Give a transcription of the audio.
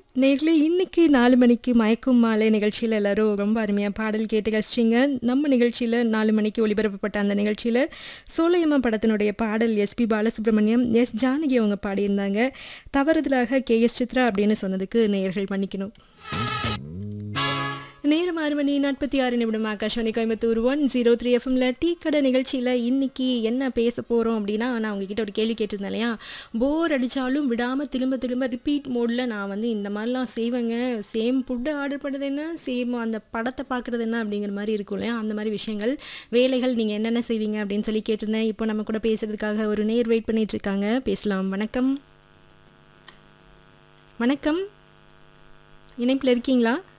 நேர்களே இன்னைக்கு நாலு மணிக்கு மயக்கும் மாலை நிகழ்ச்சியில் எல்லாரும் ரொம்ப அருமையாக பாடல் கேட்டு கழிச்சிங்க நம்ம நிகழ்ச்சியில் நாலு மணிக்கு ஒளிபரப்பப்பட்ட அந்த நிகழ்ச்சியில் சோலையம்மா படத்தினுடைய பாடல் எஸ்பி பாலசுப்ரமணியம் எஸ் ஜானகி அவங்க பாடியிருந்தாங்க தவறுதலாக கே எஸ் சித்ரா அப்படின்னு சொன்னதுக்கு நேயர்கள் மன்னிக்கணும் நேரம் ஆறு மணி நாற்பத்தி ஆறு நிமிடம் Akashvani Coimbatore one zero three எஃப்எம்ல டீ கடை நிகழ்ச்சியில் இன்னைக்கு என்ன பேச போகிறோம் அப்படின்னா நான் உங்ககிட்ட ஒரு கேள்வி கேட்டிருந்தேன் இல்லையா போர் அடித்தாலும் விடாமல் திரும்ப திரும்ப ரிப்பீட் மோடில் நான் வந்து இந்த மாதிரிலாம் செய்வேங்க சேம் ஃபுட்டு ஆர்டர் பண்ணுறது என்ன சேம் அந்த படத்தை பார்க்குறது என்ன அப்படிங்கிற மாதிரி இருக்கும் இல்லையா அந்த மாதிரி விஷயங்கள் வேலைகள் நீங்கள் என்னென்ன செய்வீங்க அப்படின்னு சொல்லி கேட்டிருந்தேன் இப்போ நம்ம கூட பேசுறதுக்காக ஒரு நேர் வெயிட் பண்ணிட்டு இருக்காங்க பேசலாம் வணக்கம் வணக்கம் இணைப்பில் இருக்கீங்களா